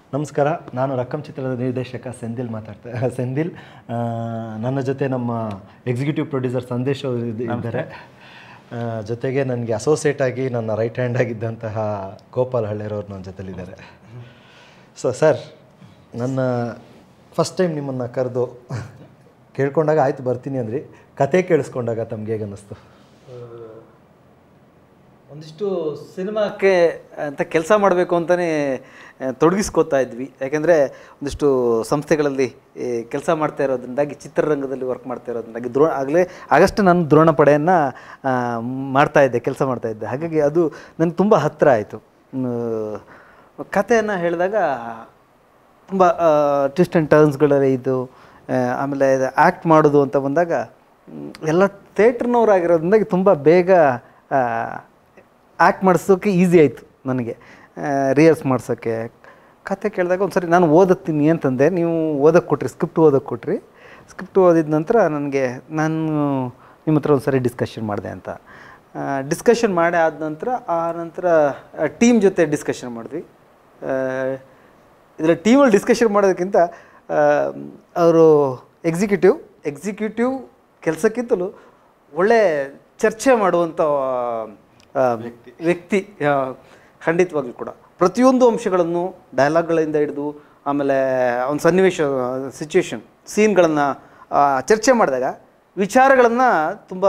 ನಮಸ್ಕಾರ ನಾನು ರಕ್ಕಂ ಚಿತ್ರದ ನಿರ್ದೇಶಕ ಸೆಂದಿಲ್ ಮಾತಾಡ್ತಾ ಸೆಂದಿಲ್ ಆ, ನನ್ನ ಜೊತೆ ನಮ್ಮ ಎಕ್ಸಿಕ್ಯೂಟಿವ್ ಪ್ರೊಡ್ಯೂಸರ್ ಸಂದೇಶ್ ಅವರು ಇದ್- ಇದ್ದಾರೆ ಆ, ಜೊತೆಗೆ ನನಗೆ ಅಸೋಸಿಯೇಟ್ ಆಗಿ ನನ್ನ ರೈಟ್ ಹ್ಯಾಂಡ್ ಆಗಿದ್ದಂತಹ ಗೋಪಾಲ್ ಹಳ್ಳೆರವ್ರು ನನ್ನ ಜೊತೆಲಿದ್ದಾರೆ ಸೊ ಸರ್ ನನ್ನ ಫಸ್ಟ್ ಟೈಮ್ ನಿಮ್ಮನ್ನು ಕರೆದು ಕೇಳ್ಕೊಂಡಾಗ ಆಯ್ತು ಬರ್ತೀನಿ ಅಂದ್ರಿ ಕತೆ ಕೇಳಿಸ್ಕೊಂಡಾಗ ತಮ್ಗೆ ಹೇಗೆ ಅನ್ನಿಸ್ತು ಒಂದಿಷ್ಟು ಸಿನಿಮಾಕ್ಕೆ ಅಂತ ಕೆಲಸ ಮಾಡಬೇಕು ಅಂತಲೇ ತೊಡಗಿಸ್ಕೋತಾ ಇದ್ವಿ ಯಾಕೆಂದರೆ ಒಂದಿಷ್ಟು ಸಂಸ್ಥೆಗಳಲ್ಲಿ ಕೆಲಸ ಮಾಡ್ತಾ ಇರೋದ್ರಿಂದಾಗಿ ಚಿತ್ರರಂಗದಲ್ಲಿ ವರ್ಕ್ ಮಾಡ್ತಾ ಇರೋದ್ರಿಂದಾಗಿ ದ್ರೋ ಆಗಲೇ ಆಗಸ್ಟ್ ನಾನು ದ್ರೋಣಪಡೆಯನ್ನು ಮಾಡ್ತಾ ಇದ್ದೆ ಕೆಲಸ ಮಾಡ್ತಾ ಇದ್ದೆ ಹಾಗಾಗಿ ಅದು ನನಗೆ ತುಂಬ ಹತ್ತಿರ ಆಯಿತು ಕಥೆಯನ್ನು ಹೇಳಿದಾಗ ತುಂಬ ಟ್ವಿಸ್ಟ್ ಆ್ಯಂಡ್ ಟರ್ನ್ಸ್ಗಳಲ್ಲಿ ಇದು ಆ, ಆಮೇಲೆ ಆ್ಯಕ್ಟ್ ಮಾಡೋದು ಅಂತ ಬಂದಾಗ ಮ್, ಎಲ್ಲ ಥಿಯೇಟ್ರ್ನವರಾಗಿರೋದ್ರಿಂದಾಗಿ ತುಂಬ ಬೇಗ ಆ್ಯಕ್ಟ್ ಮಾಡಿಸೋಕೆ ಈಸಿ ಆಯಿತು ನನಗೆ ರಿಹರ್ಸ್ ಮಾಡ್ಸೋಕ್ಕೆ ಕತೆ ಕೇಳಿದಾಗ ಒಂದು ಸರಿ ನಾನು ಓದುತ್ತೀನಿ ಅಂತಂದೆ ನೀವು ಓದೋಕ್ಕೆ ಕೊಟ್ರಿ ಸ್ಕ್ರಿಪ್ಟ್ ಓದೋಕ್ಕೆ ಕೊಟ್ರಿ ಸ್ಕ್ರಿಪ್ಟ್ ಓದಿದ ನಂತರ ನನಗೆ ನಾನು ನಿಮ್ಮ ಹತ್ರ ಒಂದು ಸರಿ ಡಿಸ್ಕಷನ್ ಮಾಡಿದೆ ಅಂತ ಡಿಸ್ಕಷನ್ ಮಾಡಿ ಆದ ನಂತರ ಆ ನಂತರ ಟೀಮ್ ಜೊತೆ ಡಿಸ್ಕಷನ್ ಮಾಡಿದ್ವಿ ಇದರ ಟೀಮಲ್ಲಿ ಡಿಸ್ಕಷನ್ ಮಾಡೋದಕ್ಕಿಂತ ಅವರು ಎಕ್ಸಿಕ್ಯೂಟಿವ್ ಎಕ್ಸಿಕ್ಯೂಟಿವ್ ಕೆಲಸಕ್ಕಿಂತಲೂ ಒಳ್ಳೆ ಚರ್ಚೆ ಮಾಡುವಂಥ ಆ, ವ್ಯಕ್ತಿ ಆ, ಖಂಡಿತವಾಗ್ಲೂ ಕೂಡ ಪ್ರತಿಯೊಂದು ಅಂಶಗಳನ್ನು ಡೈಲಾಗ್ಗಳಿಂದ ಹಿಡಿದು ಆಮೇಲೆ ಒಂದು ಸನ್ನಿವೇಶ ಸಿಚುವೇಶನ್ ಸೀನ್ಗಳನ್ನು ಚರ್ಚೆ ಮಾಡಿದಾಗ ವಿಚಾರಗಳನ್ನು ತುಂಬ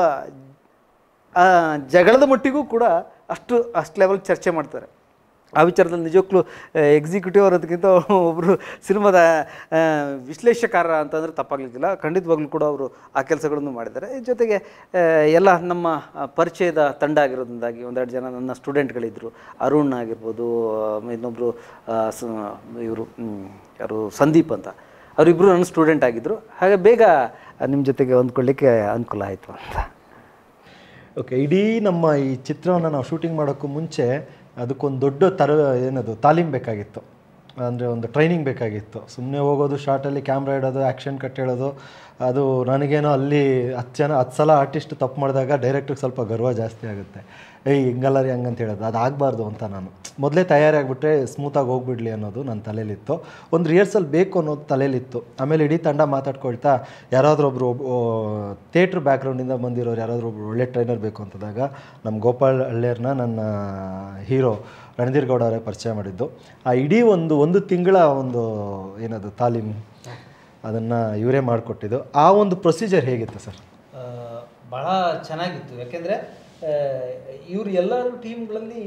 ಆ, ಜಗಳದ ಮಟ್ಟಿಗೂ ಕೂಡ ಅಷ್ಟು ಅಷ್ಟು ಲೆವೆಲ್ ಚರ್ಚೆ ಮಾಡ್ತಾರೆ ಆ ವಿಚಾರದಲ್ಲಿ ನಿಜಕ್ಕೂ ಎಕ್ಸಿಕ್ಯೂಟಿವ್ ಅನ್ನೋದಕ್ಕಿಂತ ಒಬ್ಬರು ಸಿನಿಮಾದ ಆ, ವಿಶ್ಲೇಷಕಾರ ಅಂತಂದರೆ ತಪ್ಪಾಗಲಿಕ್ಕಿಲ್ಲ ಖಂಡಿತವಾಗ್ಲೂ ಕೂಡ ಅವರು ಆ ಕೆಲಸಗಳನ್ನು ಮಾಡಿದ್ದಾರೆ ಈ ಜೊತೆಗೆ ಆ, ಎಲ್ಲ ನಮ್ಮ ಆ, ಪರಿಚಯದ ತಂಡ ಆಗಿರೋದ್ರಿಂದಾಗಿ ಒಂದೆರಡು ಜನ ನನ್ನ ಸ್ಟೂಡೆಂಟ್ಗಳಿದ್ದರು ಅರುಣ್ ಆಗಿರ್ಬೋದು ಆ, ಇನ್ನೊಬ್ಬರು ಇವರು ಯಾರು ಸಂದೀಪ್ ಅಂತ ಅವರಿಬ್ಬರು ನನ್ನ ಸ್ಟೂಡೆಂಟ್ ಆಗಿದ್ದರು ಹಾಗೆ ಬೇಗ ನಿಮ್ಮ ಜೊತೆಗೆ ಹೊಂದ್ಕೊಳ್ಳಿಕ್ಕೆ ಅನುಕೂಲ ಆಯಿತು ಅಂತ ಓಕೆ ಇಡೀ ನಮ್ಮ ಈ ಚಿತ್ರವನ್ನು ನಾವು ಶೂಟಿಂಗ್ ಮಾಡೋಕ್ಕೂ ಮುಂಚೆ ಅದಕ್ಕೊಂದು ದೊಡ್ಡ ತರ ಏನದು ತಾಲೀಮ್ ಬೇಕಾಗಿತ್ತು ಅಂದರೆ ಒಂದು ಟ್ರೈನಿಂಗ್ ಬೇಕಾಗಿತ್ತು ಸುಮ್ಮನೆ ಹೋಗೋದು ಶಾರ್ಟಲ್ಲಿ ಕ್ಯಾಮ್ರಾ ಇಡೋದು ಆ್ಯಕ್ಷನ್ ಕಟ್ ಹೇಳೋದು ಅದು ನನಗೇನೋ ಅಲ್ಲಿ ಹತ್ತು ಜನ ಹತ್ತು ಸಲ ಆರ್ಟಿಸ್ಟ್ ತಪ್ಪು ಮಾಡಿದಾಗ ಡೈರೆಕ್ಟ್ರಿಗೆ ಸ್ವಲ್ಪ ಗರ್ವ ಜಾಸ್ತಿ ಆಗುತ್ತೆ ಏಯ್ ಹಿಂಗಲ್ಲ ರೀ ಹಂಗಂತ ಹೇಳೋದು ಅದು ಆಗಬಾರ್ದು ಅಂತ ನಾನು ಮೊದಲೇ ತಯಾರಿ ಆಗಿಬಿಟ್ರೆ ಸ್ಮೂತಾಗಿ ಹೋಗ್ಬಿಡ್ಲಿ ಅನ್ನೋದು ನನ್ನ ತಲೆಯಲ್ಲಿತ್ತು ಒಂದು ರಿಹರ್ಸಲ್ ಬೇಕು ಅನ್ನೋದು ತಲೆಯಲ್ಲಿತ್ತು ಆಮೇಲೆ ಇಡೀ ತಂಡ ಮಾತಾಡ್ಕೊಳ್ತಾ ಯಾರಾದರೂ ಒಬ್ಬರು ಥಿಯೇಟ್ರ್ ಬ್ಯಾಕ್ಗ್ರೌಂಡಿಂದ ಬಂದಿರೋರು ಯಾರಾದರೂ ಒಬ್ರು ಒಳ್ಳೆ ಟ್ರೈನರ್ ಬೇಕು ಅಂತದಾಗ ನಮ್ಮ ಗೋಪಾಲ್ ಹಳ್ಳಿಯರ್ನ ನನ್ನ ಹೀರೋ ರಣಧೀರ್ ಗೌಡ ಅವರೇ ಪರಿಚಯ ಮಾಡಿದ್ದು ಆ ಇಡೀ ಒಂದು ಒಂದು ತಿಂಗಳ ಒಂದು ಏನದು ತಾಲೀಮ್ ಅದನ್ನು ಇವರೇ ಮಾಡಿಕೊಟ್ಟಿದ್ದು ಆ ಒಂದು ಪ್ರೊಸೀಜರ್ ಹೇಗಿತ್ತು ಸರ್ ಭಾಳ ಚೆನ್ನಾಗಿತ್ತು ಯಾಕೆಂದರೆ ಇವರು ಎಲ್ಲರೂ ಟೀಮ್ಗಳಲ್ಲಿ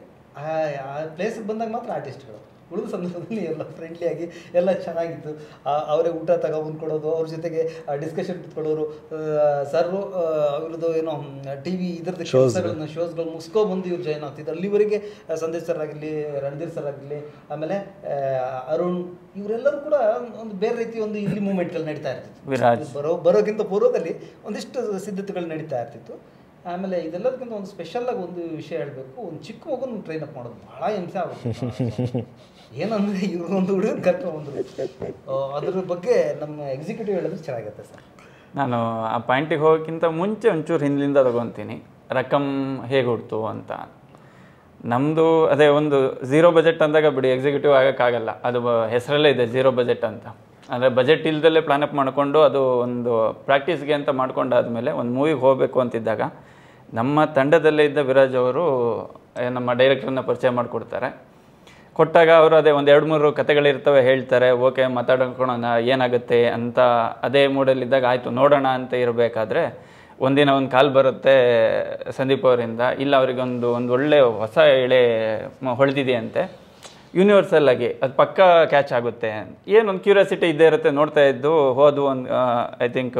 ಆ ಪ್ಲೇಸಿಗೆ ಬಂದಾಗ ಮಾತ್ರ ಆರ್ಟಿಸ್ಟ್ಗಳು ಉಳಿದ ಸಂದರ್ಭದಲ್ಲಿ ಎಲ್ಲ ಫ್ರೆಂಡ್ಲಿಯಾಗಿ ಎಲ್ಲ ಚೆನ್ನಾಗಿತ್ತು ಆ- ಅವರೇ ಊಟ ತಗೊಬಂದು ಕೊಡೋದು ಅವ್ರ ಜೊತೆಗೆ ಡಿಸ್ಕಷನ್ ಕೊಡೋರು ಸರ್ರು ಅವ್ರದ್ದು ಏನೋ ಟಿ ವಿ ಇದ್ರದ್ದು ಕೆಲಸಗಳನ್ನ ಶೋಸ್ಗಳು ಮುಗಿಸ್ಕೊಬಂದು ಇವ್ರು ಜಾಯ್ನ್ ಆಗ್ತಿದ್ರು ಅಲ್ಲಿವರೆಗೆ ಆ, ಸಂದೇಶ್ ಸರ್ ಆಗಲಿ ರಣಧೀರ್ ಸರ್ ಆಗಲಿ ಆಮೇಲೆ ಆ, ಅರುಣ್ ಇವರೆಲ್ಲರೂ ಕೂಡ ಒಂದು ಬೇರೆ ರೀತಿ ಒಂದು ಇಲ್ಲಿ ಮೂಮೆಂಟ್ಗಳು ನಡೀತಾ ಇರ್ತಿತ್ತು ವಿರಾಜ್ ಬರೋ ಬರೋಕ್ಕಿಂತ ಪೂರ್ವದಲ್ಲಿ ಒಂದಿಷ್ಟು ಸಿದ್ಧತೆಗಳು ನಡೀತಾ ಇರ್ತಿತ್ತು ಆಮೇಲೆ ಇದೆಲ್ಲದಕ್ಕಿಂತ ಒಂದು ಸ್ಪೆಷಲ್ ಆಗಿ ಒಂದು ವಿಷಯ ಹೇಳಬೇಕು ಒಂದು ಚಿಕ್ಕ ಮಗನ ಟ್ರೈನ್ ಅಪ್ ಮಾಡೋದು ಭಾಳ ಹಿಂಸೆ ಆಗುತ್ತೆ ಏನಂದ್ರೆ ಇವರು ಒಂದು ಹುಡುಗನ ಕರ್ಕೊಂಡ್ಬಂದ್ರು ಆ, ಅದ್ರ ಬಗ್ಗೆ ನಮ್ಮ ಎಕ್ಸಿಕ್ಯೂಟಿವ್ ಹೇಳಿದ್ರೆ ಚೆನ್ನಾಗಿರುತ್ತೆ ಸರ್ ನಾನು ಆ ಪಾಯಿಂಟಿಗೆ ಹೋಗೋಕ್ಕಿಂತ ಮುಂಚೆ ಒಂಚೂರು ಹಿಂದಿನಿಂದ ತಗೊತೀನಿ ರಕಮ್ ಹೇಗೆ ಹುಡ್ತು ಅಂತ ನಮ್ಮದು ಅದೇ ಒಂದು ಝೀರೋ ಬಜೆಟ್ ಅಂದಾಗ ಬಿಡಿ ಎಕ್ಸಿಕ್ಯೂಟಿವ್ ಆಗೋಕ್ಕಾಗಲ್ಲ ಅದು ಬ- ಹೆಸರಲ್ಲೇ ಇದೆ ಝೀರೋ ಬಜೆಟ್ ಅಂತ ಅಂದರೆ ಬಜೆಟ್ ಇಲ್ದಲ್ಲೇ ಪ್ಲಾನ್ ಅಪ್ ಮಾಡಿಕೊಂಡು ಅದು ಒಂದು ಪ್ರಾಕ್ಟೀಸ್ಗೆ ಅಂತ ಮಾಡ್ಕೊಂಡಾದ್ಮೇಲೆ ಒಂದು ಮೂವಿಗೆ ಹೋಗಬೇಕು ಅಂತಿದ್ದಾಗ ನಮ್ಮ ತಂಡದಲ್ಲೇ ಇದ್ದ ವಿರಾಜ್ ಅವರು ಏ, ನಮ್ಮ ಡೈರೆಕ್ಟರ್ನ ಪರಿಚಯ ಮಾಡಿಕೊಡ್ತಾರೆ ಕೊಟ್ಟಾಗ ಅವರು ಅದೇ ಒಂದು ಎರಡು ಮೂರು ಕತೆಗಳಿರ್ತವೆ ಹೇಳ್ತಾರೆ ಓಕೆ ಮಾತಾಡ್ಕೊಳ್ಳೋಣ ಏನಾಗುತ್ತೆ ಅಂತ ಅದೇ ಮೂಡಲ್ಲಿದ್ದಾಗ ಆಯಿತು ನೋಡೋಣ ಅಂತ ಇರಬೇಕಾದ್ರೆ ಒಂದಿನ ಒಂದು ಕಾಲ್ ಬರುತ್ತೆ ಸಂದೀಪ್ ಅವರಿಂದ ಇಲ್ಲ ಅವರಿಗೊಂದು ಒಂದು ಒಳ್ಳೆ ಹೊಸ ಎಳೆ ಮ- ಹೊಳೆದಿದೆಯಂತೆ ಯೂನಿವರ್ಸಲ್ ಆಗಿ ಅದು ಪಕ್ಕ ಕ್ಯಾಚ್ ಆಗುತ್ತೆ ಏನೊಂದು ಕ್ಯೂರಿಯಾಸಿಟಿ ಇದ್ದೇ ಇರುತ್ತೆ ನೋಡ್ತಾ ಇದ್ದು ಹೋದು ಒಂದು ಐ ಥಿಂಕ್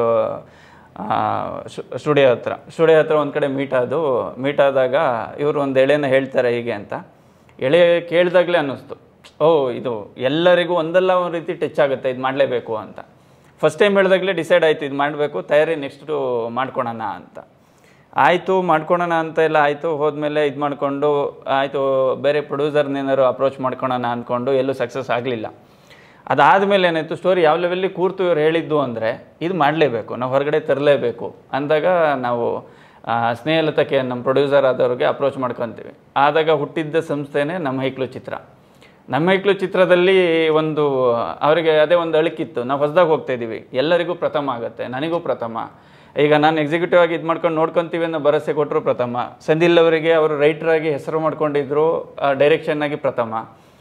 ಸ್ಟುಡಿಯೋ ಹತ್ರ ಸ್ಟುಡಿಯೋ ಹತ್ರ ಒಂದು ಕಡೆ ಮೀಟ್ ಆದು ಮೀಟ್ ಆದಾಗ ಇವರು ಒಂದು ಎಳೆನ ಹೇಳ್ತಾರೆ ಹೀಗೆ ಅಂತ ಎಳೆ ಕೇಳಿದಾಗಲೇ ಅನ್ನಿಸ್ತು ಓ ಇದು ಎಲ್ಲರಿಗೂ ಒಂದಲ್ಲ ಒಂದು ರೀತಿ ಟಚ್ ಆಗುತ್ತೆ ಇದು ಮಾಡಲೇಬೇಕು ಅಂತ ಫಸ್ಟ್ ಟೈಮ್ ಹೇಳಿದಾಗಲೇ ಡಿಸೈಡ್ ಆಯಿತು ಇದು ಮಾಡಬೇಕು ತಯಾರಿ ನೆಕ್ಸ್ಟು ಮಾಡ್ಕೊಳೋಣ ಅಂತ ಆಯಿತು ಮಾಡ್ಕೊಳೋಣ ಅಂತ ಎಲ್ಲ ಆಯಿತು ಹೋದ್ಮೇಲೆ ಇದು ಮಾಡಿಕೊಂಡು ಆಯಿತು ಬೇರೆ ಪ್ರೊಡ್ಯೂಸರ್ನೇನಾದ್ರು ಅಪ್ರೋಚ್ ಮಾಡ್ಕೊಳೋಣ ಅಂದ್ಕೊಂಡು ಎಲ್ಲೂ ಸಕ್ಸಸ್ ಆಗಲಿಲ್ಲ ಅದಾದಮೇಲೆ ಏನಾಯಿತು ಸ್ಟೋರಿ ಯಾವ ಲೆವೆಲ್ಲಿ ಕೂರ್ತು ಇವ್ರು ಹೇಳಿದ್ದು ಅಂದರೆ ಇದು ಮಾಡಲೇಬೇಕು ನಾವು ಹೊರಗಡೆ ತರಲೇಬೇಕು ಅಂದಾಗ ನಾವು ಆ, ಸ್ನೇಹಲತಕ್ಕೆ ನಮ್ಮ ಪ್ರೊಡ್ಯೂಸರ್ ಆದವ್ರಿಗೆ ಅಪ್ರೋಚ್ ಮಾಡ್ಕೊತೀವಿ ಆದಾಗ ಹುಟ್ಟಿದ್ದ ಸಂಸ್ಥೆನೇ ನಮ್ಮ ಹೈಕ್ಲು ಚಿತ್ರ ನಮ್ಮ ಇಕ್ಳು ಚಿತ್ರದಲ್ಲಿ ಒಂದು ಅವರಿಗೆ ಅದೇ ಒಂದು ಅಳುಕಿತ್ತು ನಾವು ಹೊಸದಾಗಿ ಹೋಗ್ತಾ ಇದ್ದೀವಿ ಎಲ್ಲರಿಗೂ ಪ್ರಥಮ ಆಗುತ್ತೆ ನನಗೂ ಪ್ರಥಮ ಈಗ ನಾನು ಎಕ್ಸಿಕ್ಯೂಟಿವ್ ಆಗಿ ಇದು ಮಾಡ್ಕೊಂಡು ನೋಡ್ಕೊತೀವಿ ಅನ್ನೋ ಭರವಸೆ ಕೊಟ್ಟರು ಪ್ರಥಮ ಸಂದಿಲ್ ಅವರಿಗೆ ಅವರು ರೈಟರ್ ಆಗಿ ಹೆಸರು ಮಾಡ್ಕೊಂಡಿದ್ರು ಡೈರೆಕ್ಷನ್ ಆಗಿ ಪ್ರಥಮ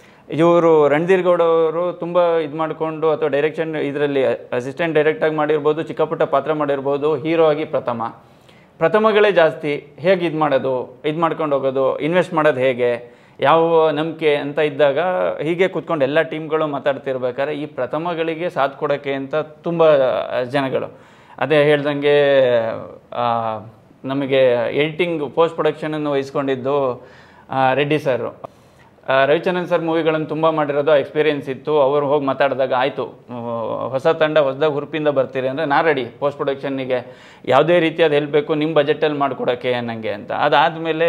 ಇವರು ರಣಧೀರ್ ಗೌಡ ಅವರು ತುಂಬ ಇದು ಮಾಡಿಕೊಂಡು ಅಥವಾ ಡೈರೆಕ್ಷನ್ ಇದರಲ್ಲಿ ಅಸಿಸ್ಟೆಂಟ್ ಡೈರೆಕ್ಟಾಗಿ ಮಾಡಿರ್ಬೋದು ಚಿಕ್ಕ ಪುಟ್ಟ ಪಾತ್ರ ಮಾಡಿರ್ಬೋದು ಹೀರೋ ಆಗಿ ಪ್ರಥಮ ಪ್ರಥಮಗಳೇ ಜಾಸ್ತಿ ಹೇಗೆ ಇದು ಮಾಡೋದು ಇದು ಮಾಡ್ಕೊಂಡು ಹೋಗೋದು ಇನ್ವೆಸ್ಟ್ ಮಾಡೋದು ಹೇಗೆ ಯಾವ ನಂಬಿಕೆ ಅಂತ ಇದ್ದಾಗ ಹೀಗೆ ಕೂತ್ಕೊಂಡು ಎಲ್ಲ ಟೀಮ್ಗಳು ಮಾತಾಡ್ತಿರ್ಬೇಕಾದ್ರೆ ಈ ಪ್ರಥಮಗಳಿಗೆ ಸಾಥ್ ಕೊಡೋಕ್ಕೆ ಅಂತ ತುಂಬ ಜನಗಳು ಅದೇ ಹೇಳ್ದಂಗೆ ಆ, ನಮಗೆ ಎಡಿಟಿಂಗ್ ಪೋಸ್ಟ್ ಪ್ರೊಡಕ್ಷನನ್ನು ವಹಿಸ್ಕೊಂಡಿದ್ದು ಆ, ರೆಡ್ಡಿ ಸರ್ ರವಿಚಂದ್ರನ್ ಸರ್ ಮೂವಿಗಳನ್ನು ತುಂಬ ಮಾಡಿರೋದು ಎಕ್ಸ್ಪೀರಿಯನ್ಸ್ ಇತ್ತು ಅವರು ಹೋಗಿ ಮಾತಾಡಿದಾಗ ಆಯಿತು ಹೊಸ ತಂಡ ಹೊಸದಾಗಿ ಹುರುಪಿಂದ ಬರ್ತೀರಿ ಅಂದರೆ ನಾ ರೆಡಿ ಪೋಸ್ಟ್ ಪ್ರೊಡಕ್ಷನ್ನಿಗೆ ಯಾವುದೇ ರೀತಿಯಾದ ಹೆಲ್ಪ್ ಬೇಕು ನಿಮ್ಮ ಬಜೆಟಲ್ಲಿ ಮಾಡಿಕೊಡೋಕ್ಕೆ ನನಗೆ ಅಂತ ಅದಾದಮೇಲೆ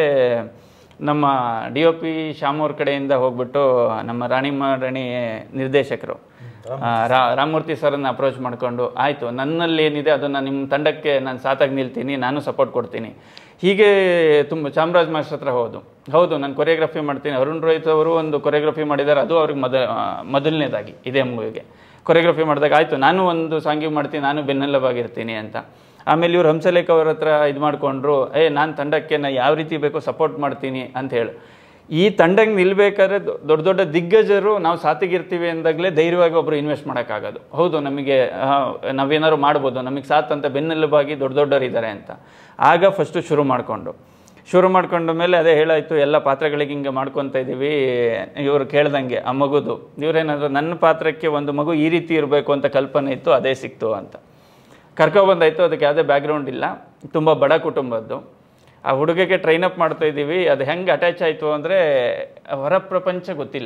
ನಮ್ಮ ಡಿ ಒ ಪಿ ಶ್ಯಾಮ್ ಅವ್ರ ಕಡೆಯಿಂದ ಹೋಗ್ಬಿಟ್ಟು ನಮ್ಮ ರಾಣಿಮ್ಮ ರಾಣಿ ನಿರ್ದೇಶಕರು ಆ, ರಾ ರಾಮಮೂರ್ತಿ ಸರ್ನ ಅಪ್ರೋಚ್ ಮಾಡಿಕೊಂಡು ಆಯಿತು ನನ್ನಲ್ಲಿ ಏನಿದೆ ಅದನ್ನು ನಿಮ್ಮ ತಂಡಕ್ಕೆ ನಾನು ಸಾತಾಗಿ ನಿಲ್ತೀನಿ ನಾನು ಸಪೋರ್ಟ್ ಕೊಡ್ತೀನಿ ಹೀಗೆ ತುಂಬ ಚಾಮರಾಜ್ ಮಾಸ್ಟರ್ ಹತ್ರ ಹೋದು ಹೌದು ನಾನು ಕೊರಿಯೋಗ್ರಫಿ ಮಾಡ್ತೀನಿ ಅರುಣ್ ರೋಹಿತ್ ಅವರು ಒಂದು ಕೊರಿಯೋಗ್ರಫಿ ಮಾಡಿದ್ದಾರೆ ಅದು ಅವ್ರಿಗೆ ಮೊದ ಆ, ಮೊದಲನೇದಾಗಿ ಇದೇ ಮೂವಿಗೆ ಕೊರಿಯೋಗ್ರಫಿ ಮಾಡಿದಾಗ ಆಯಿತು ನಾನು ಒಂದು ಸಾಂಗಿಗೆ ಮಾಡ್ತೀನಿ ನಾನು ಬೆನ್ನೆಲುಬಾಗಿರ್ತೀನಿ ಅಂತ ಆಮೇಲೆ ಇವ್ರು ಹಂಸಲೇಖ ಅವ್ರ ಹತ್ರ ಇದು ಮಾಡಿಕೊಂಡ್ರು ಏ ನಾನು ತಂಡಕ್ಕೆ ನಾ ಯಾವ ರೀತಿ ಬೇಕೋ ಸಪೋರ್ಟ್ ಮಾಡ್ತೀನಿ ಅಂತ ಹೇಳಿ ಈ ತಂಡಕ್ಕೆ ನಿಲ್ಬೇಕಾದ್ರೆ ದೊ- ದೊಡ್ಡ ದೊಡ್ಡ ದಿಗ್ಗಜರು ನಾವು ಸಾತಿಗಿರ್ತೀವಿ ಅಂದಾಗಲೇ ಧೈರ್ಯವಾಗಿ ಒಬ್ಬರು ಇನ್ವೆಸ್ಟ್ ಮಾಡೋಕ್ಕಾಗೋದು ಹೌದು ನಮಗೆ ಆ, ನಾವೇನಾದ್ರು ಮಾಡ್ಬೋದು ನಮಗೆ ಸಾತ್ ಅಂತ ಬೆನ್ನೆಲುಬಾಗಿ ದೊಡ್ಡ ದೊಡ್ಡವರು ಇದ್ದಾರೆ ಅಂತ ಆಗ ಫಸ್ಟು ಶುರು ಮಾಡಿಕೊಂಡು ಶುರು ಮಾಡ್ಕೊಂಡ ಮೇಲೆ ಅದೇ ಹೇಳಾಯ್ತು ಎಲ್ಲ ಪಾತ್ರಗಳಿಗೆ ಹಿಂಗೆ ಮಾಡ್ಕೊತ ಇದ್ದೀವಿ ಇವರು ಕೇಳ್ದಂಗೆ ಆ ಮಗುದು ಇವ್ರೇನಾದ್ರು ನನ್ನ ಪಾತ್ರಕ್ಕೆ ಒಂದು ಮಗು ಈ ರೀತಿ ಇರಬೇಕು ಅಂತ ಕಲ್ಪನೆ ಇತ್ತು ಅದೇ ಸಿಕ್ತು ಅಂತ ಕರ್ಕೊಬಂದಾಯ್ತು ಅದಕ್ಕೆ ಯಾವುದೇ ಬ್ಯಾಕ್ಗ್ರೌಂಡ್ ಇಲ್ಲ ತುಂಬ ಬಡ ಕುಟುಂಬದ್ದು ಆ ಹುಡುಗಕ್ಕೆ ಟ್ರೈನ್ ಅಪ್ ಮಾಡ್ತಾ ಇದ್ದೀವಿ ಅದು ಹೆಂಗೆ ಅಟ್ಯಾಚ್ ಆಯಿತು ಅಂದರೆ ಹೊರ ಪ್ರಪಂಚ ಗೊತ್ತಿಲ್ಲ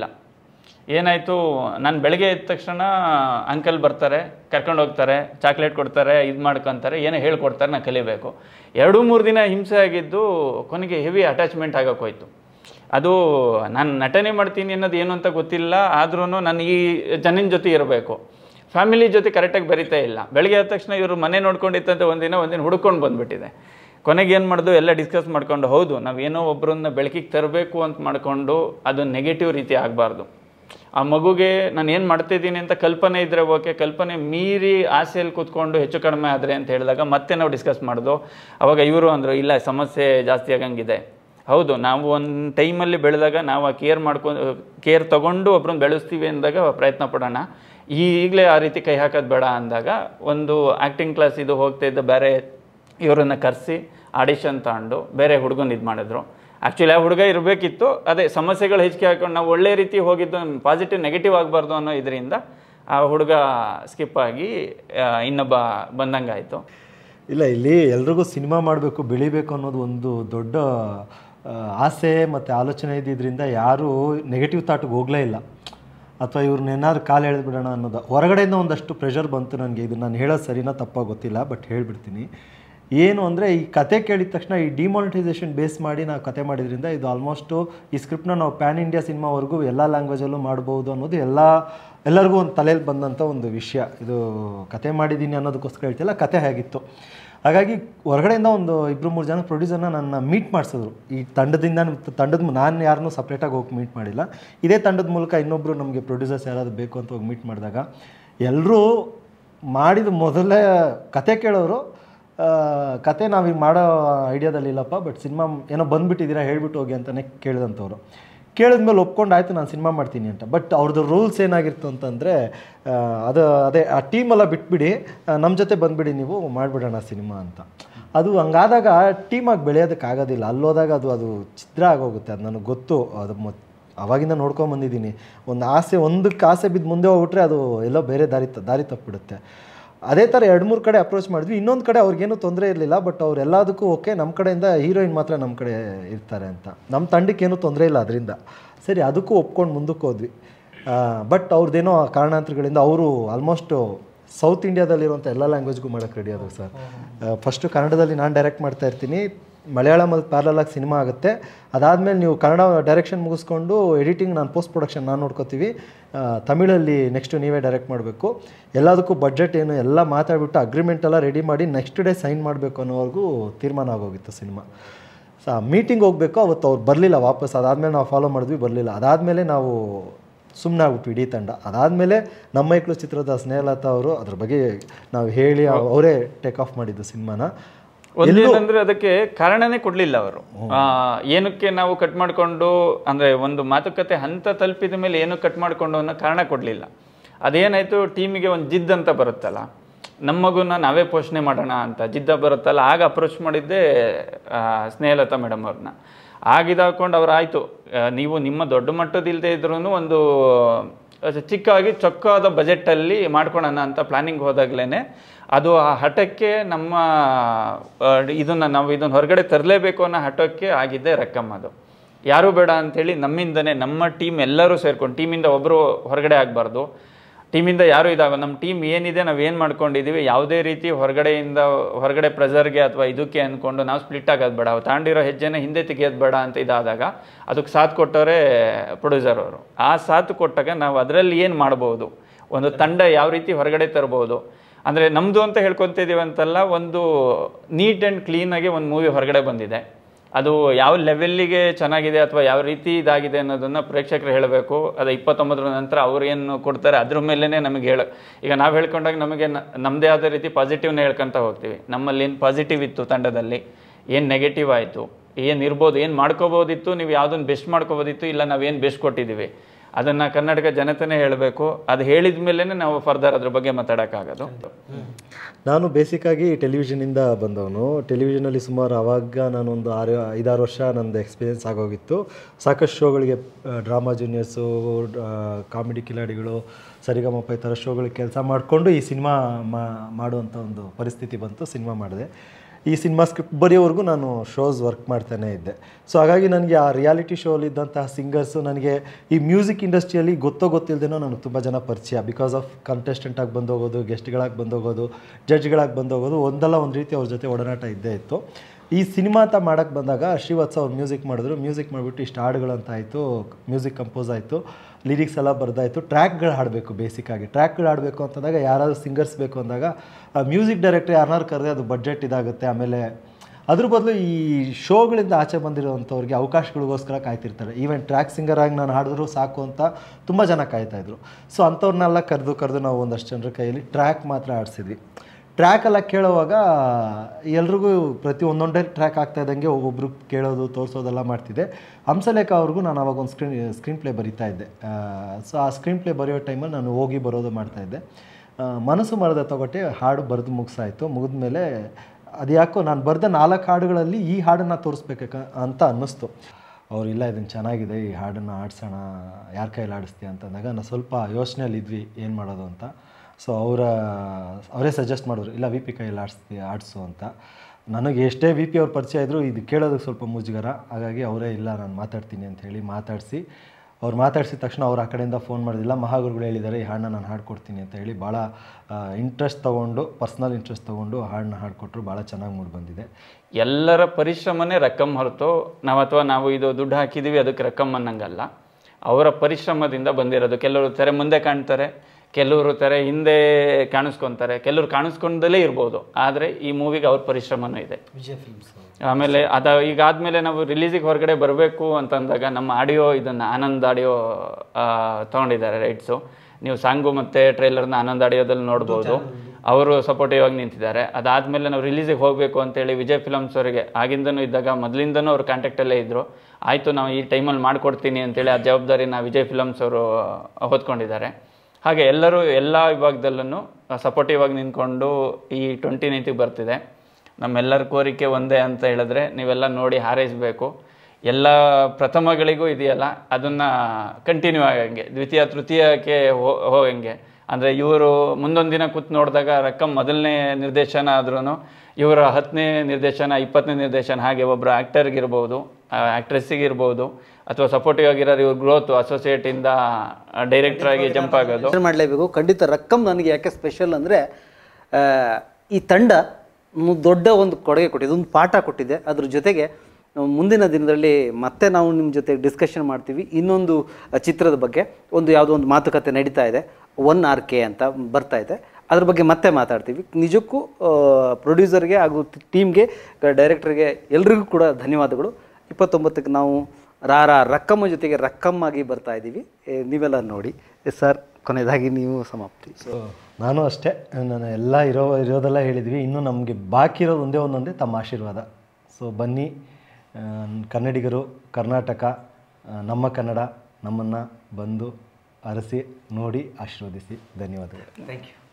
ಏನಾಯಿತು ನಾನು ಬೆಳಗ್ಗೆ ಎದ್ದ ತಕ್ಷಣ ಅಂಕಲ್ ಬರ್ತಾರೆ ಕರ್ಕೊಂಡು ಹೋಗ್ತಾರೆ ಚಾಕ್ಲೇಟ್ ಕೊಡ್ತಾರೆ ಇದು ಮಾಡ್ಕೊತಾರೆ ಏನೋ ಹೇಳ್ಕೊಡ್ತಾರೆ ನಾನು ಕಲಿಬೇಕು ಎರಡು ಮೂರು ದಿನ ಹಿಂಸೆ ಆಗಿದ್ದು ಕೊನೆಗೆ ಹೆವಿ ಅಟ್ಯಾಚ್ಮೆಂಟ್ ಆಗೋಕೆ ಹೋಯ್ತು ಅದು ನಾನು ನಟನೆ ಮಾಡ್ತೀನಿ ಅನ್ನೋದು ಏನು ಅಂತ ಗೊತ್ತಿಲ್ಲ ಆದ್ರೂ ನಾನು ಈ ಜನಿನ ಜೊತೆ ಇರಬೇಕು ಫ್ಯಾಮಿಲಿ ಜೊತೆ ಕರೆಕ್ಟಾಗಿ ಬೆರಿತಾ ಇಲ್ಲ ಬೆಳಗ್ಗೆ ಆದ ತಕ್ಷಣ ಇವರು ಮನೆ ನೋಡ್ಕೊಂಡಿತ್ತಂತ ಒಂದಿನ ಒಂದಿನ ಹುಡ್ಕೊಂಡು ಬಂದುಬಿಟ್ಟಿದೆ ಕೊನೆಗೆ ಏನು ಮಾಡ್ದು ಎಲ್ಲ ಡಿಸ್ಕಸ್ ಮಾಡ್ಕೊಂಡು ಹೌದು ನಾವೇನೋ ಒಬ್ಬರನ್ನ ಬೆಳಕಿಗೆ ತರಬೇಕು ಅಂತ ಮಾಡಿಕೊಂಡು ಅದು ನೆಗೆಟಿವ್ ರೀತಿ ಆಗಬಾರ್ದು ಆ ಮಗುಗೆ ನಾನು ಏನು ಮಾಡ್ತಿದ್ದೀನಿ ಅಂತ ಕಲ್ಪನೆ ಇದ್ದರೆ ಓಕೆ ಕಲ್ಪನೆ ಮೀರಿ ಆಸೆಯಲ್ಲಿ ಕೂತ್ಕೊಂಡು ಹೆಚ್ಚು ಕಡಿಮೆ ಆದರೆ ಅಂತ ಹೇಳಿದಾಗ ಮತ್ತೆ ನಾವು ಡಿಸ್ಕಸ್ ಮಾಡ್ದು ಅವಾಗ ಇವರು ಅಂದರು ಇಲ್ಲ ಸಮಸ್ಯೆ ಜಾಸ್ತಿ ಆಗಂಗಿದೆ ಹೌದು ನಾವು ಒಂದು ಟೈಮಲ್ಲಿ ಬೆಳೆದಾಗ ನಾವು ಆ ಕೇರ್ ಮಾಡ್ಕೊಂಡು ಕೇರ್ ತಗೊಂಡು ಒಬ್ರನ್ನ ಬೆಳೆಸ್ತೀವಿ ಅಂದಾಗ ಪ್ರಯತ್ನ ಪಡೋಣ ಈಗಲೇ ಆ ರೀತಿ ಕೈ ಹಾಕೋದು ಬೇಡ ಅಂದಾಗ ಒಂದು ಆ್ಯಕ್ಟಿಂಗ್ ಕ್ಲಾಸ್ ಇದು ಹೋಗ್ತಾ ಇದ್ದ ಬೇರೆ ಇವರನ್ನು ಕರೆಸಿ ಆಡಿಷನ್ ತಗೊಂಡು ಬೇರೆ ಹುಡುಗನ ಇದು ಮಾಡಿದ್ರು ಆ್ಯಕ್ಚುಲಿ ಆ ಹುಡುಗ ಇರಬೇಕಿತ್ತು ಅದೇ ಸಮಸ್ಯೆಗಳು ಹೆಚ್ಚಿಗೆ ಹಾಕೊಂಡು ನಾವು ಒಳ್ಳೆ ರೀತಿ ಹೋಗಿದ್ದು ಪಾಸಿಟಿವ್ ನೆಗೆಟಿವ್ ಆಗಬಾರ್ದು ಅನ್ನೋ ಇದರಿಂದ ಆ ಹುಡುಗ ಸ್ಕಿಪ್ ಆಗಿ ಆ, ಇನ್ನೊಬ್ಬ ಬಂದಂಗಾಯಿತು ಇಲ್ಲ ಇಲ್ಲಿ ಎಲ್ರಿಗೂ ಸಿನಿಮಾ ಮಾಡಬೇಕು ಬೆಳಿಬೇಕು ಅನ್ನೋದು ಒಂದು ದೊಡ್ಡ ಆ, ಆಸೆ ಮತ್ತು ಆಲೋಚನೆ ಇದ್ದಿದ್ದರಿಂದ ಯಾರೂ ನೆಗೆಟಿವ್ ಥಾಟ್ಗೆ ಹೋಗಲೇ ಇಲ್ಲ ಅಥವಾ ಇವ್ರನ್ನ ಏನಾದ್ರು ಕಾಲು ಎಳೆದ್ಬಿಡೋಣ ಅನ್ನೋದು ಹೊರಗಡೆಯಿಂದ ಒಂದಷ್ಟು ಪ್ರೆಷರ್ ಬಂತು ನನಗೆ ಇದು ನಾನು ಹೇಳೋದು ಸರಿನಾ ತಪ್ಪ ಗೊತ್ತಿಲ್ಲ ಬಟ್ ಹೇಳ್ಬಿಡ್ತೀನಿ ಏನು ಅಂದರೆ ಈ ಕತೆ ಕೇಳಿದ ತಕ್ಷಣ ಈ ಡಿಮಾನಿಟೈಸೇಷನ್ ಬೇಸ್ ಮಾಡಿ ನಾವು ಕತೆ ಮಾಡಿದ್ರಿಂದ ಇದು ಆಲ್ಮೋಸ್ಟು ಈ ಸ್ಕ್ರಿಪ್ಟ್ನ ನಾವು ಪ್ಯಾನ್ ಇಂಡಿಯಾ ಸಿನಿಮಾವರೆಗೂ ಎಲ್ಲ ಲ್ಯಾಂಗ್ವೇಜಲ್ಲೂ ಮಾಡ್ಬೋದು ಅನ್ನೋದು ಎಲ್ಲ ಎಲ್ಲರಿಗೂ ಒಂದು ತಲೆಯಲ್ಲಿ ಬಂದಂಥ ಒಂದು ವಿಷಯ ಇದು ಕತೆ ಮಾಡಿದ್ದೀನಿ ಅನ್ನೋದಕ್ಕೋಸ್ಕರ ಹೇಳ್ತಿಲ್ಲ ಕತೆ ಹೇಗಿತ್ತು ಹಾಗಾಗಿ ಹೊರಗಡೆಯಿಂದ ಒಂದು ಇಬ್ಬರು ಮೂರು ಜನ ಪ್ರೊಡ್ಯೂಸರ್ನ ನನ್ನ ಮೀಟ್ ಮಾಡಿಸಿದ್ರು ಈ ತಂಡದಿಂದ ತಂಡದ ನಾನು ಯಾರನ್ನೂ ಸಪ್ರೇಟಾಗಿ ಹೋಗಿ ಮೀಟ್ ಮಾಡಿಲ್ಲ ಇದೇ ತಂಡದ ಮೂಲಕ ಇನ್ನೊಬ್ಬರು ನಮಗೆ ಪ್ರೊಡ್ಯೂಸರ್ಸ್ ಯಾರಾದ್ರು ಬೇಕು ಅಂತ ಹೋಗಿ ಮೀಟ್ ಮಾಡಿದಾಗ ಎಲ್ಲರೂ ಮಾಡಿದ ಮೊದಲೇ ಕತೆ ಕೇಳೋರು ಆ, ಕತೆ ನಾವೀಗ ಮಾಡೋ ಐಡಿಯಾದಲ್ಲಿ ಇಲ್ಲಪ್ಪ ಬಟ್ ಸಿನಿಮಾ ಏನೋ ಬಂದುಬಿಟ್ಟಿದ್ದೀರಾ ಹೇಳ್ಬಿಟ್ಟು ಹೋಗಿ ಅಂತಲೇ ಕೇಳಿದಂಥವ್ರು ಕೇಳಿದ್ಮೇಲೆ ಒಪ್ಕೊಂಡು ಆಯಿತು ನಾನು ಸಿನಿಮಾ ಮಾಡ್ತೀನಿ ಅಂತ ಬಟ್ ಅವ್ರದ್ದು ರೂಲ್ಸ್ ಏನಾಗಿತ್ತು ಅಂತಂದರೆ ಅದು ಅದೇ ಆ ಟೀಮೆಲ್ಲ ಬಿಟ್ಬಿಡಿ ನಮ್ಮ ಜೊತೆ ಬಂದುಬಿಡಿ ನೀವು ಮಾಡಿಬಿಡೋಣ ಸಿನಿಮಾ ಅಂತ ಅದು ಹಂಗಾದಾಗ ಟೀಮಾಗಿ ಬೆಳೆಯೋದಕ್ಕಾಗೋದಿಲ್ಲ ಅಲ್ಲೋದಾಗ ಅದು ಅದು ಚಿತ್ರ ಆಗೋಗುತ್ತೆ ಅದು ನನಗೆ ಗೊತ್ತು ಅದು ಮೊತ್ ಅವಾಗಿಂದ ನೋಡ್ಕೊಂಡ್ ಬಂದಿದ್ದೀನಿ ಒಂದು ಆಸೆ ಒಂದಕ್ಕೆ ಆಸೆ ಬಿದ್ದು ಮುಂದೆ ಹೋಗ್ಬಿಟ್ರೆ ಅದು ಎಲ್ಲೋ ಬೇರೆ ದಾರಿ ತ- ದಾರಿ ತಪ್ಪಿಬಿಡುತ್ತೆ ಅದೇ ಥರ ಎರಡು ಮೂರು ಕಡೆ ಅಪ್ರೋಚ್ ಮಾಡಿದ್ವಿ ಇನ್ನೊಂದು ಕಡೆ ಅವ್ರಿಗೇನು ತೊಂದರೆ ಇರಲಿಲ್ಲ ಬಟ್ ಅವ್ರು ಎಲ್ಲದಕ್ಕೂ ಓಕೆ ನಮ್ಮ ಕಡೆಯಿಂದ ಹೀರೋಯಿನ್ ಮಾತ್ರ ನಮ್ಮ ಕಡೆ ಇರ್ತಾರೆ ಅಂತ ನಮ್ಮ ತಂಡಕ್ಕೇನು ತೊಂದರೆ ಇಲ್ಲ ಅದರಿಂದ ಸರಿ ಅದಕ್ಕೂ ಒಪ್ಕೊಂಡು ಮುಂದಕ್ಕೆ ಹೋದ್ವಿ ಬಟ್ ಅವ್ರದ್ದೇನೋ ಕಾರಣಾಂತರಗಳಿಂದ ಅವರು ಆಲ್ಮೋಸ್ಟು ಸೌತ್ ಇಂಡಿಯಾದಲ್ಲಿರುವಂಥ ಎಲ್ಲ ಲ್ಯಾಂಗ್ವೇಜ್ಗೂ ಮಾಡೋಕ್ಕೆ ರೆಡಿ ಆದರು ಸರ್ ಫಸ್ಟು ಕನ್ನಡದಲ್ಲಿ ನಾನು ಡೈರೆಕ್ಟ್ ಮಾಡ್ತಾ ಇರ್ತೀನಿ ಮಲಯಾಳಮಲ್ಲಿ ಪ್ಯಾರಲಾಗಿ ಸಿನಿಮಾ ಆಗುತ್ತೆ ಅದಾದಮೇಲೆ ನೀವು ಕನ್ನಡ ಡೈರೆಕ್ಷನ್ ಮುಗಿಸ್ಕೊಂಡು ಎಡಿಟಿಂಗ್ ನಾನು ಪೋಸ್ಟ್ ಪ್ರೊಡಕ್ಷನ್ ನಾನು ನೋಡ್ಕೋತೀವಿ ಆ, ತಮಿಳಲ್ಲಿ ನೆಕ್ಸ್ಟು ನೀವೇ ಡೈರೆಕ್ಟ್ ಮಾಡಬೇಕು ಎಲ್ಲದಕ್ಕೂ ಬಡ್ಜೆಟ್ ಏನು ಎಲ್ಲ ಮಾತಾಡ್ಬಿಟ್ಟು ಅಗ್ರಿಮೆಂಟ್ ಎಲ್ಲ ರೆಡಿ ಮಾಡಿ ನೆಕ್ಸ್ಟ್ ಡೇ ಸೈನ್ ಮಾಡಬೇಕು ಅನ್ನೋವರೆಗೂ ತೀರ್ಮಾನ ಆಗೋಗಿತ್ತು ಸಿನಿಮಾ ಸೊ ಮೀಟಿಂಗ್ ಹೋಗಬೇಕು ಅವತ್ತು ಅವ್ರು ಬರಲಿಲ್ಲ ವಾಪಸ್ ಅದಾದಮೇಲೆ ನಾವು ಫಾಲೋ ಮಾಡಿದ್ವಿ ಬರಲಿಲ್ಲ ಅದಾದಮೇಲೆ ನಾವು ಸುಮ್ಮನೆ ಆಗ್ಬಿಟ್ಟು ಇಡೀ ತಂಡ ಅದಾದಮೇಲೆ ನಮ್ಮ ಮೈಕ್ಳು ಚಿತ್ರದ ಸ್ನೇಹಲತಾ ಅವರು ಅದ್ರ ಬಗ್ಗೆ ನಾವು ಹೇಳಿ ಅವರೇ ಟೇಕ್ ಆಫ್ ಮಾಡಿದ್ದು ಸಿನಿಮಾನ ಒಂದೇನಂದ್ರೆ ಅದಕ್ಕೆ ಕಾರಣನೇ ಕೊಡ್ಲಿಲ್ಲ ಅವರು ಆ, ಏನಕ್ಕೆ ನಾವು ಕಟ್ ಮಾಡ್ಕೊಂಡು ಅಂದ್ರೆ ಒಂದು ಮಾತುಕತೆ ಹಂತ ತಲುಪಿದ ಮೇಲೆ ಏನು ಕಟ್ ಮಾಡ್ಕೊಂಡು ಅನ್ನೋ ಕಾರಣ ಕೊಡ್ಲಿಲ್ಲ ಅದೇನಾಯ್ತು ಟೀಮಿಗೆ ಒಂದು ಜಿದ್ ಅಂತ ಬರುತ್ತಲ್ಲ ನಮ್ಮ ಮಗುನ ನಾವೇ ಪೋಷಣೆ ಮಾಡೋಣ ಅಂತ ಜಿದ್ದ ಬರುತ್ತಲ್ಲ ಆಗ ಅಪ್ರೋಚ್ ಮಾಡಿದ್ದೆ ಆ, ಸ್ನೇಹಲತಾ ಮೇಡಮ್ ಅವ್ರನ್ನ ಆಗಿದಾಕೊಂಡು ಅವ್ರು ಆಯ್ತು ಆ, ನೀವು ನಿಮ್ಮ ದೊಡ್ಡ ಮಟ್ಟದಿಲ್ಲದೆ ಇದ್ರೂ ಒಂದು ಅದು ಚಿಕ್ಕಾಗಿ ಚೊಕ್ಕಾದ ಬಜೆಟಲ್ಲಿ ಮಾಡ್ಕೊಳೋಣ ಅಂತ ಪ್ಲಾನಿಂಗ್ ಹೋದಾಗ್ಲೇ ಅದು ಆ ಹಠಕ್ಕೆ ನಮ್ಮ ಆ, ಇದನ್ನ ನಾವು ಇದನ್ನ ಹೊರಗಡೆ ತರಲೇಬೇಕು ಅನ್ನೋ ಹಠಕ್ಕೆ ಆಗಿದ್ದೆ ರಕ್ಕಮ್ ಅದು ಯಾರು ಬೇಡ ಅಂಥೇಳಿ ನಮ್ಮಿಂದನೇ ನಮ್ಮ ಟೀಮ್ ಎಲ್ಲರೂ ಸೇರ್ಕೊಂಡು ಟೀಮಿಂದ ಒಬ್ಬರು ಹೊರಗಡೆ ಆಗಬಾರ್ದು ಟೀಮಿಂದ ಯಾರು ಇದಾಗ ನಮ್ಮ ಟೀಮ್ ಏನಿದೆ ನಾವು ಏನು ಮಾಡ್ಕೊಂಡಿದ್ದೀವಿ ಯಾವುದೇ ರೀತಿ ಹೊರಗಡೆಯಿಂದ ಹೊರಗಡೆ ಪ್ರೆಸರ್ಗೆ ಅಥವಾ ಇದಕ್ಕೆ ಅಂದ್ಕೊಂಡು ನಾವು ಸ್ಪ್ಲಿಟ್ ಆಗೋದು ಬೇಡ ಅವ್ರು ತಾಂಡಿರೋ ಹೆಜ್ಜೆನ ಹಿಂದೆ ತೆಗಿಯೋದು ಬೇಡ ಅಂತ ಇದಾದಾಗ ಅದಕ್ಕೆ ಸಾಥ್ ಕೊಟ್ಟವರೇ ಪ್ರೊಡ್ಯೂಸರ್ ಅವರು ಆ ಸಾಥ್ ಕೊಟ್ಟಾಗ ನಾವು ಅದರಲ್ಲಿ ಏನು ಮಾಡ್ಬೋದು ಒಂದು ತಂಡ ಯಾವ ರೀತಿ ಹೊರಗಡೆ ತರ್ಬೋದು ಅಂದರೆ ನಮ್ಮದು ಅಂತ ಹೇಳ್ಕೊತಿದ್ದೀವಿ ಅಂತಲ್ಲ ಒಂದು ನೀಟ್ ಆ್ಯಂಡ್ ಕ್ಲೀನಾಗಿ ಒಂದು ಮೂವಿ ಹೊರಗಡೆ ಬಂದಿದೆ ಅದು ಯಾವ ಲೆವೆಲ್ಲಿಗೆ ಚೆನ್ನಾಗಿದೆ ಅಥವಾ ಯಾವ ರೀತಿ ಇದಾಗಿದೆ ಅನ್ನೋದನ್ನು ಪ್ರೇಕ್ಷಕರು ಹೇಳಬೇಕು ಅದು ಇಪ್ಪತ್ತೊಂಬತ್ತರ ನಂತರ ಅವ್ರು ಏನು ಕೊಡ್ತಾರೆ ಅದ್ರ ಮೇಲೇ ನಮಗೆ ಹೇಳ ಈಗ ನಾವು ಹೇಳ್ಕೊಂಡಾಗ ನಮಗೆ ನ- ನಮ್ಮದೇ ಆದ ರೀತಿ ಪಾಸಿಟಿವ್ನ ಹೇಳ್ಕೊಂತ ಹೋಗ್ತೀವಿ ನಮ್ಮಲ್ಲಿ ಏನು ಪಾಸಿಟಿವ್ ಇತ್ತು ತಂಡದಲ್ಲಿ ಏನು ನೆಗೆಟಿವ್ ಆಯಿತು ಏನು ಇರ್ಬೋದು ಏನು ಮಾಡ್ಕೋಬೋದಿತ್ತು ನೀವು ಯಾವುದನ್ನು ಬೆಸ್ಟ್ ಮಾಡ್ಕೋಬೋದಿತ್ತು ಇಲ್ಲ ನಾವೇನು ಬೆಸ್ಟ್ ಕೊಟ್ಟಿದ್ದೀವಿ ಅದನ್ನು ಕರ್ನಾಟಕ ಜನತೆನೇ ಹೇಳಬೇಕು ಅದು ಹೇಳಿದ ಮೇಲೇ ನಾವು ಫರ್ದರ್ ಅದ್ರ ಬಗ್ಗೆ ಮಾತಾಡೋಕ್ಕಾಗೋದು ನಾನು ಬೇಸಿಕ್ಕಾಗಿ ಟೆಲಿವಿಷನಿಂದ ಬಂದವನು ಟೆಲಿವಿಷನಲ್ಲಿ ಸುಮಾರು ಆವಾಗ ನಾನೊಂದು ಆರು ಐದಾರು ವರ್ಷ ನಂದು ಎಕ್ಸ್ಪೀರಿಯೆನ್ಸ್ ಆಗೋಗಿತ್ತು ಸಾಕಷ್ಟು ಶೋಗಳಿಗೆ ಡ್ರಾಮಾ ಜೂನಿಯರ್ಸು ಕಾಮಿಡಿ ಕಿಲಾಡಿಗಳು ಸರಿಗಮಪ ಈ ಥರ ಶೋಗಳಿಗೆ ಕೆಲಸ ಮಾಡಿಕೊಂಡು ಈ ಸಿನಿಮಾ ಮಾಡುವಂಥ ಒಂದು ಪರಿಸ್ಥಿತಿ ಬಂತು ಸಿನಿಮಾ ಮಾಡಿದೆ ಈ ಸಿನಿಮಾ ಸ್ಕ್ರಿಪ್ಟ್ ಬರೆಯೋವರೆಗೂ ನಾನು ಶೋಸ್ ವರ್ಕ್ ಮಾಡ್ತಾನೆ ಇದ್ದೆ ಸೊ ಹಾಗಾಗಿ ನನಗೆ ಆ ರಿಯಾಲಿಟಿ ಶೋಲಿದ್ದಂತಹ ಸಿಂಗರ್ಸು ನನಗೆ ಈ ಮ್ಯೂಸಿಕ್ ಇಂಡಸ್ಟ್ರಿಯಲ್ಲಿ ಗೊತ್ತೋ ಗೊತ್ತಿಲ್ಲದೇನೋ ನನಗೆ ತುಂಬ ಜನ ಪರಿಚಯ ಬಿಕಾಸ್ ಆಫ್ ಕಂಟೆಸ್ಟೆಂಟಾಗಿ ಬಂದೋಗೋದು ಗೆಸ್ಟ್ಗಳಾಗಿ ಬಂದೋಗೋದು ಜಡ್ಜ್ಗಳಾಗಿ ಬಂದೋಗೋದು ಒಂದಲ್ಲ ಒಂದು ರೀತಿ ಅವ್ರ ಜೊತೆ ಒಡನಾಟ ಇದ್ದೇ ಇತ್ತು ಈ ಸಿನಿಮಾ ಅಂತ ಮಾಡೋಕ್ಕೆ ಬಂದಾಗ ಶ್ರೀವತ್ಸ ಅವ್ರು ಮ್ಯೂಸಿಕ್ ಮಾಡಿದ್ರು ಮ್ಯೂಸಿಕ್ ಮಾಡಿಬಿಟ್ಟು ಇಷ್ಟು ಹಾಡುಗಳಂತ ಆಯಿತು ಮ್ಯೂಸಿಕ್ ಕಂಪೋಸ್ ಆಯಿತು ಲಿರಿಕ್ಸ್ ಎಲ್ಲ ಬರ್ದಾಯಿತು ಟ್ರ್ಯಾಕ್ಗಳು ಹಾಡಬೇಕು ಬೇಸಿಕ್ಕಾಗಿ ಟ್ರ್ಯಾಕ್ಗಳು ಹಾಡಬೇಕು ಅಂತಂದಾಗ ಯಾರಾದರೂ ಸಿಂಗರ್ಸ್ ಬೇಕು ಅಂದಾಗ ಮ್ಯೂಸಿಕ್ ಡೈರೆಕ್ಟರ್ ಯಾರನ್ನಾರು ಕರೆದ್ರೆ ಅದು ಬಡ್ಜೆಟ್ ಇದಾಗುತ್ತೆ ಆಮೇಲೆ ಅದ್ರ ಬದಲು ಈ ಶೋಗಳಿಂದ ಆಚೆ ಬಂದಿರೋವಂಥವ್ರಿಗೆ ಅವಕಾಶಗಳಿಗೋಸ್ಕರ ಕಾಯ್ತಿರ್ತಾರೆ ಈವನ್ ಟ್ರ್ಯಾಕ್ ಸಿಂಗರ್ ಆಗಿ ನಾನು ಹಾಡಿದ್ರು ಸಾಕು ಅಂತ ತುಂಬ ಜನ ಕಾಯ್ತಾಯಿದ್ರು ಸೊ ಅಂಥವ್ರನ್ನೆಲ್ಲ ಕರೆದು ಕರೆದು ನಾವು ಒಂದಷ್ಟು ಜನರ ಕೈಯಲ್ಲಿ ಟ್ರ್ಯಾಕ್ ಮಾತ್ರ ಆಡಿಸಿದ್ವಿ ಟ್ರ್ಯಾಕ್ ಎಲ್ಲ ಕೇಳೋವಾಗ ಎಲ್ರಿಗೂ ಪ್ರತಿ ಒಂದೊಂದೇ ಟ್ರ್ಯಾಕ್ ಆಗ್ತಾ ಇದ್ದಂಗೆ ಒಬ್ಬೊಬ್ರು ಕೇಳೋದು ತೋರಿಸೋದೆಲ್ಲ ಮಾಡ್ತಿದ್ದೆ ಹಂಸಲೇಖ ಅವ್ರಿಗೂ ನಾನು ಅವಾಗ ಒಂದು ಸ್ಕ್ರೀನ್ ಸ್ಕ್ರೀನ್ ಪ್ಲೇ ಬರಿತಾ ಇದ್ದೆ ಸೊ ಆ ಸ್ಕ್ರೀನ್ ಪ್ಲೇ ಬರೆಯೋ ಟೈಮಲ್ಲಿ ನಾನು ಹೋಗಿ ಬರೋದು ಮಾಡ್ತಾಯಿದ್ದೆ ಮನಸ್ಸು ಮರದ ತಗೊಟ್ಟೆ ಹಾಡು ಬರೆದು ಮುಗಿಸಾಯಿತು ಮುಗಿದ್ಮೇಲೆ ಅದು ಯಾಕೋ ನಾನು ಬರೆದ ನಾಲ್ಕು ಹಾಡುಗಳಲ್ಲಿ ಈ ಹಾಡನ್ನು ತೋರಿಸ್ಬೇಕ ಅಂತ ಅನ್ನಿಸ್ತು ಅವ್ರು ಇಲ್ಲ ಇದನ್ನು ಚೆನ್ನಾಗಿದೆ ಈ ಹಾಡನ್ನು ಆಡಿಸೋಣ ಯಾರ ಕೈಯಲ್ಲಿ ಆಡಿಸ್ತೀಯ ಅಂತಂದಾಗ ನಾವು ಸ್ವಲ್ಪ ಯೋಚನೆಯಲ್ಲಿ ಇದ್ವಿ ಏನು ಮಾಡೋದು ಅಂತ ಸೊ ಅವರ ಅವರೇ ಸಜೆಸ್ಟ್ ಮಾಡಿದ್ರು ಇಲ್ಲ ವಿ ಪಿ ಕೈಯಲ್ಲಿ ಆಡಿಸ್ತಿ ಆಡಿಸು ಅಂತ ನನಗೆ ಎಷ್ಟೇ ವಿ ಪಿ ಅವ್ರ ಪರಿಚಯ ಇದ್ದರೂ ಇದು ಕೇಳೋದಕ್ಕೆ ಸ್ವಲ್ಪ ಮುಜುಗರ ಹಾಗಾಗಿ ಅವರೇ ಇಲ್ಲ ನಾನು ಮಾತಾಡ್ತೀನಿ ಅಂತ ಹೇಳಿ ಮಾತಾಡಿಸಿ ಅವ್ರು ಮಾತಾಡಿಸಿದ ತಕ್ಷಣ ಅವ್ರು ಆ ಕಡೆಯಿಂದ ಫೋನ್ ಮಾಡೋದಿಲ್ಲ ಮಹಾಗುರುಗಳು ಹೇಳಿದ್ದಾರೆ ಈ ಹಾಡನ್ನ ನಾನು ಹಾಡ್ಕೊಡ್ತೀನಿ ಅಂತ ಹೇಳಿ ಭಾಳ ಇಂಟ್ರೆಸ್ಟ್ ತೊಗೊಂಡು ಪರ್ಸ್ನಲ್ ಇಂಟ್ರೆಸ್ಟ್ ತೊಗೊಂಡು ಹಾಡನ್ನ ಹಾಡ್ಕೊಟ್ರು ಭಾಳ ಚೆನ್ನಾಗಿ ಮೂಡಿ ಬಂದಿದೆ ಎಲ್ಲರ ಪರಿಶ್ರಮನೇ ರಕ್ಕಮ್ ಹೊರತು ನಾವು ಅಥವಾ ನಾವು ಇದು ದುಡ್ಡು ಹಾಕಿದ್ದೀವಿ ಅದಕ್ಕೆ ರಕ್ಕಮ್ ಅನ್ನಂಗಲ್ಲ ಅವರ ಪರಿಶ್ರಮದಿಂದ ಬಂದಿರೋದು ಕೆಲವರು ತೆರೆ ಮುಂದೆ ಕಾಣ್ತಾರೆ ಕೆಲವರು ತೆರೆ ಹಿಂದೆ ಕಾಣಿಸ್ಕೊತಾರೆ ಕೆಲವರು ಕಾಣಿಸ್ಕೊಂಡಲೇ ಇರ್ಬೋದು ಆದರೆ ಈ ಮೂವಿಗೆ ಅವ್ರ ಪರಿಶ್ರಮನೂ ಇದೆ ವಿಜಯ ಫಿಲ್ಮ್ಸ್ ಆಮೇಲೆ ಅದ ಈಗ ಆದಮೇಲೆ ನಾವು ರಿಲೀಸಿಗೆ ಹೊರಗಡೆ ಬರಬೇಕು ಅಂತಂದಾಗ ನಮ್ಮ ಆಡಿಯೋ ಇದನ್ನು ಆನಂದ್ ಆಡಿಯೋ ತೊಗೊಂಡಿದ್ದಾರೆ ರೈಟ್ಸು ನೀವು ಸಾಂಗು ಮತ್ತು ಟ್ರೈಲರ್ನ ಆನಂದ್ ಆಡಿಯೋದಲ್ಲಿ ನೋಡ್ಬೋದು ಅವರು ಸಪೋರ್ಟಿವ್ ಆಗಿ ನಿಂತಿದ್ದಾರೆ ಅದಾದಮೇಲೆ ನಾವು ರಿಲೀಸಿಗೆ ಹೋಗಬೇಕು ಅಂತೇಳಿ ವಿಜಯ್ ಫಿಲಮ್ಸ್ ಅವರಿಗೆ ಆಗಿಂದನೂ ಇದ್ದಾಗ ಮೊದಲಿಂದನೂ ಅವ್ರು ಕಾಂಟ್ಯಾಕ್ಟಲ್ಲೇ ಇದ್ದರು ಆಯಿತು ನಾವು ಈ ಟೈಮಲ್ಲಿ ಮಾಡಿಕೊಡ್ತೀನಿ ಅಂತೇಳಿ ಆ ಜವಾಬ್ದಾರಿನ ವಿಜಯ್ ಫಿಲಮ್ಸ್ ಅವರು ಹೊತ್ಕೊಂಡಿದ್ದಾರೆ ಹಾಗೆ ಎಲ್ಲರೂ ಎಲ್ಲ ವಿಭಾಗದಲ್ಲೂ ಸಪೋರ್ಟಿವ್ ಆಗಿ ನಿಂತ್ಕೊಂಡು ಈ ಟ್ವೆಂಟಿ ನೈನ್ತಿಗೆ ಬರ್ತಿದೆ ನಮ್ಮೆಲ್ಲರ ಕೋರಿಕೆ ಒಂದೇ ಅಂತ ಹೇಳಿದ್ರೆ ನೀವೆಲ್ಲ ನೋಡಿ ಹಾರೈಸಬೇಕು ಎಲ್ಲ ಪ್ರಥಮಗಳಿಗೂ ಇದೆಯಲ್ಲ ಅದನ್ನು ಕಂಟಿನ್ಯೂ ಆಗಂಗೆ ದ್ವಿತೀಯ ತೃತೀಯಕ್ಕೆ ಹೋ ಹೋಗಂಗೆ ಅಂದರೆ ಇವರು ಮುಂದೊಂದು ದಿನ ಕೂತ್ ನೋಡಿದಾಗ ರಕ್ಕಮ್ ಮೊದಲನೇ ನಿರ್ದೇಶನ ಆದ್ರೂ ಇವರ ಹತ್ತನೇ ನಿರ್ದೇಶನ ಇಪ್ಪತ್ತನೇ ನಿರ್ದೇಶನ ಹಾಗೆ ಒಬ್ಬರು ಆ್ಯಕ್ಟರ್ಗಿರ್ಬೋದು ಆ್ಯಕ್ಟ್ರೆಸ್ಸಿಗಿರ್ಬೋದು ಅಥವಾ ಸಪೋರ್ಟಿವ್ ಆಗಿರೋರು ಇವ್ರ ಗ್ರೋತು ಅಸೋಸಿಯೇಟಿಂದ ಡೈರೆಕ್ಟರ್ ಆಗಿ ಜಂಪ್ ಆಗೋದು ಯೋಚನೆ ಮಾಡಲೇಬೇಕು ಖಂಡಿತ ರಕ್ಕಮ್ ನನಗೆ ಯಾಕೆ ಸ್ಪೆಷಲ್ ಅಂದರೆ ಈ ತಂಡ ಮು- ದೊಡ್ಡ ಒಂದು ಕೊಡುಗೆ ಕೊಟ್ಟಿದೆ ಒಂದು ಪಾಠ ಕೊಟ್ಟಿದೆ ಅದ್ರ ಜೊತೆಗೆ ನಾವು ಮುಂದಿನ ದಿನದಲ್ಲಿ ಮತ್ತೆ ನಾವು ನಿಮ್ಮ ಜೊತೆ ಡಿಸ್ಕಷನ್ ಮಾಡ್ತೀವಿ ಇನ್ನೊಂದು ಆ, ಚಿತ್ರದ ಬಗ್ಗೆ ಒಂದು ಯಾವುದೋ ಒಂದು ಮಾತುಕತೆ ನಡೀತಾ ಇದೆ ಒನ್ ಆರ್ ಕೆ ಅಂತ ಬರ್ತಾ ಇದೆ ಅದ್ರ ಬಗ್ಗೆ ಮತ್ತೆ ಮಾತಾಡ್ತೀವಿ ನಿಜಕ್ಕೂ ಪ್ರೊಡ್ಯೂಸರ್ಗೆ ಹಾಗೂ ಟೀಮ್ಗೆ ಡೈರೆಕ್ಟರ್ಗೆ ಎಲ್ರಿಗೂ ಕೂಡ ಧನ್ಯವಾದಗಳು ಇಪ್ಪತ್ತೊಂಬತ್ತಕ್ಕೆ ನಾವು ರಾ ರಾ ರಕ್ಕಮ್ಮ ಜೊತೆಗೆ ರಕ್ಕಮ್ಮಾಗಿ ಬರ್ತಾ ಇದ್ದೀವಿ ಏ, ನೀವೆಲ್ಲ ನೋಡಿ ಸರ್ ಕೊನೆಯದಾಗಿ ನೀವು ಸಮಾಪ್ತಿ ಸೊ ನಾನು ಅಷ್ಟೇ ನಾನು ಎಲ್ಲ ಇರೋ ಇರೋದೆಲ್ಲ ಹೇಳಿದ್ವಿ ಇನ್ನೂ ನಮಗೆ ಬಾಕಿ ಇರೋದು ಒಂದೇ ಒಂದೊಂದೇ ತಮ್ಮ ಆಶೀರ್ವಾದ ಸೊ ಬನ್ನಿ ಆ, ಕನ್ನಡಿಗರು ಕರ್ನಾಟಕ ಆ, ನಮ್ಮ ಕನ್ನಡ ನಮ್ಮನ್ನು ಬಂದು ಅರಸಿ ನೋಡಿ ಆಶೀರ್ವದಿಸಿ ಧನ್ಯವಾದಗಳು ಥ್ಯಾಂಕ್ ಯು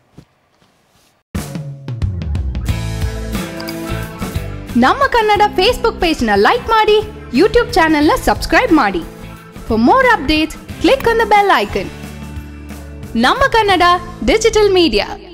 ನಮ್ಮ ಕನ್ನಡ ಫೇಸ್ಬುಕ್ ಪೇಜ್ನ ಲೈಕ್ ಮಾಡಿ ಯೂಟ್ಯೂಬ್ ಚಾನೆಲ್ನ ಸಬ್ಸ್ಕ್ರೈಬ್ ಮಾಡಿ for more updates click on the bell icon ನಮ್ಮ ಕನ್ನಡ ಡಿಜಿಟಲ್ ಮೀಡಿಯಾ